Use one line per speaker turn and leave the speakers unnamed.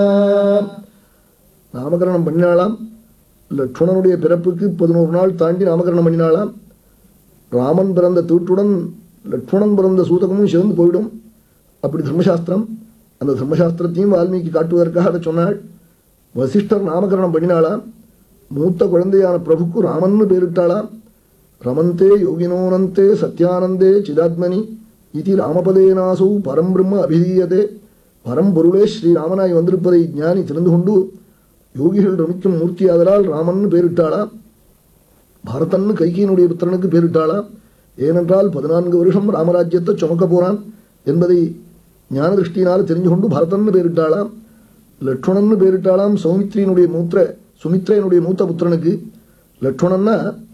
நாமகரணம் பண்ணினாலாம் லக்ஷ்மணனுடைய பிறப்புக்கு பதினோரு நாள் தாண்டி நாமகரணம் பண்ணினாலாம் ராமன் பிறந்த தீட்டுடன் லக்ஷ்மணன் பிறந்த சூதகமும் சேர்ந்து போயிடும் அப்படி தர்மசாஸ்திரம் அந்த தர்மசாஸ்திரத்தையும் வால்மீகி காட்டுவதற்காக அதை சொன்னாள் வசிஷ்டர் நாமகரணம் பண்ணினாளாம் மூத்த குழந்தையான பிரபுக்கு ராமன்னு பேரிட்டாளாம் ரமந்தே யோகினோனந்தே சத்யானந்தே சிதாத்மனி இது ராமபதேனாசௌ பரம் பிரம்ம அபிதீயதே பரம்பொருளே ஸ்ரீராமனாய் வந்திருப்பதை ஞானி தெரிந்து கொண்டு யோகிகள் ரமிக்கும் மூர்த்தியாதலால் ராமன்னு பேரிட்டாளாம் பரதன்னு கைகியினுடைய புத்திரனுக்கு பேரிட்டாளாம் ஏனென்றால் பதினான்கு வருஷம் ராமராஜ்யத்தை சுமக்க போறான் என்பதை ஞான திருஷ்டியினால் தெரிஞ்சு கொண்டு பரதன்னு பேரிட்டாளாம் லட்சுமணன்னு பேரிட்டாளாம் சௌமித்ரியினுடைய மூத்திர சுமித்ரையனுடைய மூத்த புத்திரனுக்கு லட்சுமணன்னா